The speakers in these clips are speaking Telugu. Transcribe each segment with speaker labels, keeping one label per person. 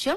Speaker 1: కాలుష్యం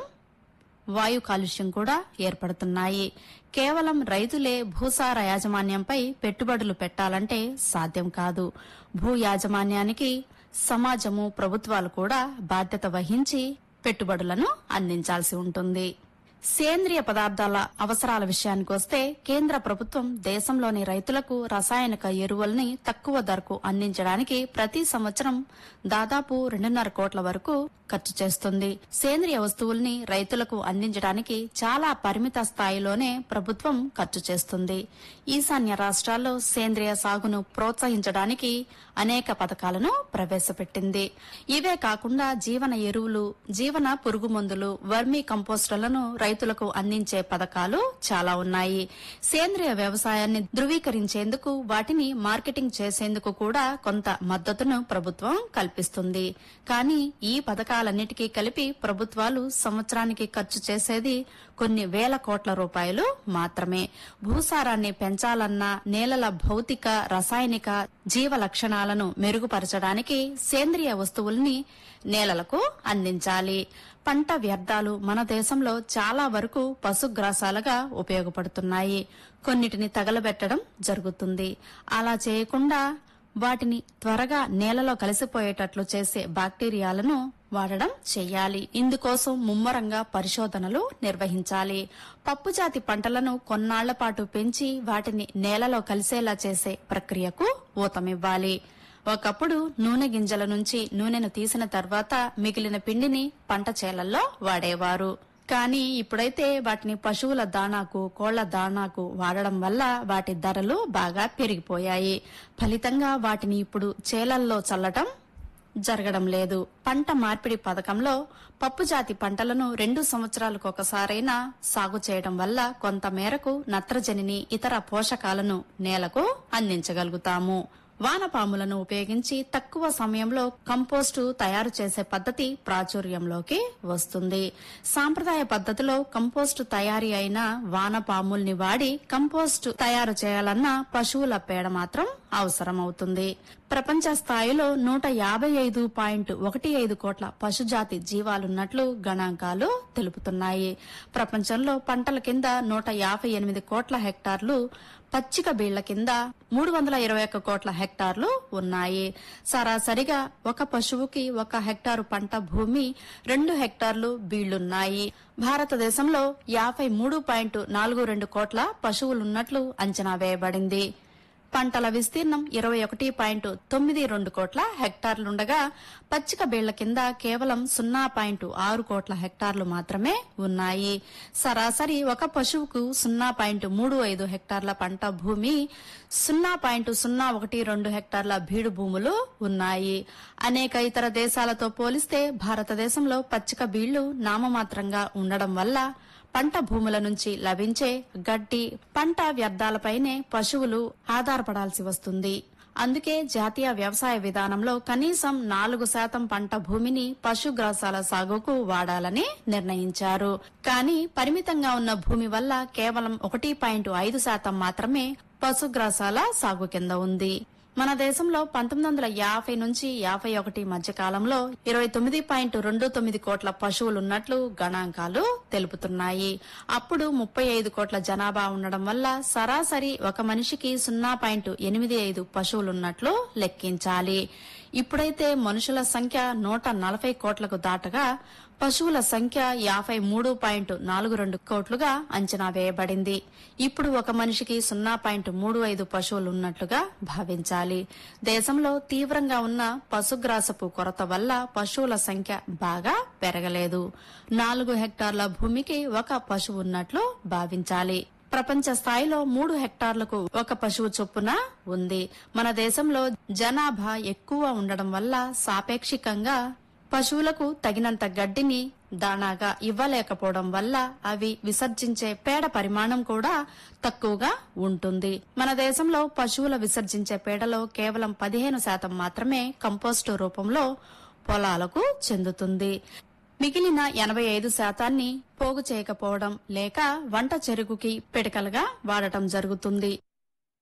Speaker 1: వాయు కాలుష్యం కూడా ఏర్పడుతున్నాయి కేవలం రైతులే భూసార యాజమాన్యంపై పెట్టుబడులు పెట్టాలంటే సాధ్యం కాదు భూ యాజమాన్యానికి సమాజము ప్రభుత్వాలు కూడా బాధ్యత వహించి పెట్టుబడులను అందించాల్సి ఉంటుంది సేంద్రియ పదార్థాల అవసరాల విషయానికొస్తే కేంద్ర ప్రభుత్వం దేశంలోని రైతులకు రసాయనిక ఎరువుల్ని తక్కువ ధరకు అందించడానికి ప్రతి సంవత్సరం దాదాపు రెండున్నర కోట్ల వరకు ఖర్చు చేస్తుంది సేంద్రియ వస్తువుల్ని రైతులకు అందించడానికి చాలా పరిమిత స్థాయిలోనే ప్రభుత్వం ఖర్చు చేస్తుంది ఈశాన్య రాష్ట్రాల్లో సేంద్రియ సాగును ప్రోత్సహించడానికి అనేక పథకాలను ప్రవేశపెట్టింది ఇవే కాకుండా జీవన ఎరువులు జీవన పురుగు మందులు వర్మీ కంపోస్టులను రైతులకు అందించే పథకాలు చాలా ఉన్నాయి సేంద్రియ వ్యవసాయాన్ని ధృవీకరించేందుకు వాటిని మార్కెటింగ్ చేసేందుకు కూడా కొంత మద్దతును ప్రభుత్వం కల్పిస్తుంది కానీ ఈ పథకాలన్నిటికీ కలిపి ప్రభుత్వాలు సంవత్సరానికి ఖర్చు చేసేది కొన్ని వేల కోట్ల రూపాయలు మాత్రమే భూసారాన్ని పెంచాలన్నా నేలల భౌతిక రసాయనిక జీవ లక్షణాలను మెరుగుపరచడానికి సేంద్రియ వస్తువుల్ని నేలలకు అందించాలి పంట వ్యర్థాలు మన దేశంలో చాలా వరకు పశుగ్రాసాలుగా ఉపయోగపడుతున్నాయి కొన్నిటిని తగలబెట్టడం జరుగుతుంది అలా చేయకుండా వాటిని త్వరగా నేలలో కలిసిపోయేటట్లు చేసే బాక్టీరియాలను వాడడం చెయ్యాలి ఇందుకోసం ముమ్మరంగా పరిశోధనలు నిర్వహించాలి పప్పుజాతి పంటలను కొన్నాళ్ల పాటు పెంచి వాటిని నేలలో కలిసేలా చేసే ప్రక్రియకు ఊతమివ్వాలి ఒకప్పుడు నూనె గింజల నుంచి నూనెను తీసిన తర్వాత మిగిలిన పిండిని పంట చేలల్లో వాడేవారు కానీ ఇప్పుడైతే వాటిని పశువుల దాణాకు కోళ్ల దాణాకు వాడడం వల్ల వాటి ధరలు బాగా పెరిగిపోయాయి ఫలితంగా వాటిని ఇప్పుడు చేలల్లో చల్లటం జరగడం లేదు పంట మార్పిడి పథకంలో పప్పు జాతి పంటలను రెండు సంవత్సరాలకు ఒకసారైనా సాగు చేయడం వల్ల కొంత మేరకు నత్రజనిని ఇతర పోషకాలను నేలకు అందించగలుగుతాము వానపాములను ఉపయోగించి తక్కువ సమయంలో కంపోస్టు తయారు చేసే పద్ధతి ప్రాచుర్యంలోకి వస్తుంది సాంప్రదాయ పద్ధతిలో కంపోస్టు తయారీ అయిన వానపాముల్ని వాడి కంపోస్టు తయారు చేయాలన్న పశువుల పేడ మాత్రం అవసరమవుతుంది ప్రపంచ స్థాయిలో నూట యాభై ఐదు పాయింట్ ఒకటి ఐదు కోట్ల పశుజాతి జీవాలున్నట్లు గణాంకాలు తెలుపుతున్నాయి ప్రపంచంలో పంటల కింద నూట యాభై ఎనిమిది కోట్ల హెక్టార్లు పచ్చిక బీళ్ల కింద మూడు వందల ఇరవై ఒక్క కోట్ల హెక్టార్లు ఉన్నాయి సరాసరిగా ఒక పశువుకి ఒక హెక్టారు పంట భూమి రెండు హెక్టార్లు బీళ్లున్నాయి భారతదేశంలో యాభై మూడు పాయింట్ నాలుగు రెండు కోట్ల పశువులున్నట్లు అంచనా వేయబడింది పంటల విస్తీర్ణం ఇరవై ఒకటి పాయింట్ తొమ్మిది రెండు కోట్ల హెక్టార్లుండగా పచ్చిక బీళ్ల కింద కేవలం సున్నా పాయింట్ ఆరు కోట్ల హెక్టార్లు మాత్రమే ఉన్నాయి సరాసరి ఒక పశువుకు సున్నా పాయింట్ మూడు ఐదు హెక్టార్ల పంట భూమి సున్నా పాయింట్ సున్నా ఒకటి రెండు హెక్టార్ల బీడు భూములు ఉన్నాయి అనేక ఇతర దేశాలతో పోలిస్తే భారతదేశంలో పచ్చిక బీళ్లు నామమాత్రంగా ఉండడం వల్ల పంట భూముల నుంచి లభించే గడ్డి పంట వ్యర్థాలపైనే పశువులు ఆధారపడాల్సి వస్తుంది అందుకే జాతీయ వ్యవసాయ విధానంలో కనీసం నాలుగు శాతం పంట భూమిని పశుగ్రాసాల సాగుకు వాడాలని నిర్ణయించారు కానీ పరిమితంగా ఉన్న భూమి వల్ల కేవలం ఒకటి పాయింట్ ఐదు శాతం మాత్రమే పశుగ్రాసాల సాగు కింద ఉంది మన దేశంలో పంతొమ్మిది వందల యాభై నుంచి యాభై ఒకటి మధ్య కాలంలో ఇరవై తొమ్మిది పాయింట్ రెండు తొమ్మిది కోట్ల పశువులున్నట్లు గణాంకాలు తెలుపుతున్నాయి అప్పుడు ముప్పై ఐదు కోట్ల జనాభా ఉండడం వల్ల సరాసరి ఒక మనిషికి సున్నా పాయింట్ ఎనిమిది ఐదు పశువులున్నట్లు లెక్కించాలి ఇప్పుడైతే మనుషుల సంఖ్య నూట నలభై కోట్లకు దాటగా పశువుల సంఖ్య యాభై మూడు పాయింట్ నాలుగు రెండు కోట్లుగా అంచనా వేయబడింది ఇప్పుడు ఒక మనిషికి సున్నా పాయింట్ మూడు ఐదు పశువులు ఉన్నట్లుగా భావించాలి దేశంలో తీవ్రంగా ఉన్న పశుగ్రాసపు కొరత వల్ల పశువుల సంఖ్య బాగా పెరగలేదు నాలుగు హెక్టార్ల భూమికి ఒక పశువు ఉన్నట్లు భావించాలి ప్రపంచ స్థాయిలో మూడు హెక్టార్లకు ఒక పశువు చొప్పున ఉంది మన దేశంలో జనాభా ఎక్కువ ఉండడం వల్ల సాపేక్షికంగా పశువులకు తగినంత గడ్డిని దానాగా ఇవ్వలేకపోవడం వల్ల అవి విసర్జించే పేడ పరిమాణం కూడా తక్కువగా ఉంటుంది మన దేశంలో పశువుల విసర్జించే పేడలో కేవలం పదిహేను శాతం మాత్రమే కంపోస్టు రూపంలో పొలాలకు చెందుతుంది మిగిలిన ఎనభై ఐదు శాతాన్ని పోగు చేయకపోవడం లేక వంట చెరుగుకి పిడకలుగా వాడటం జరుగుతుంది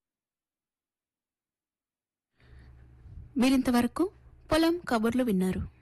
Speaker 2: మీరింతవరకు పొలం కబుర్లు విన్నారు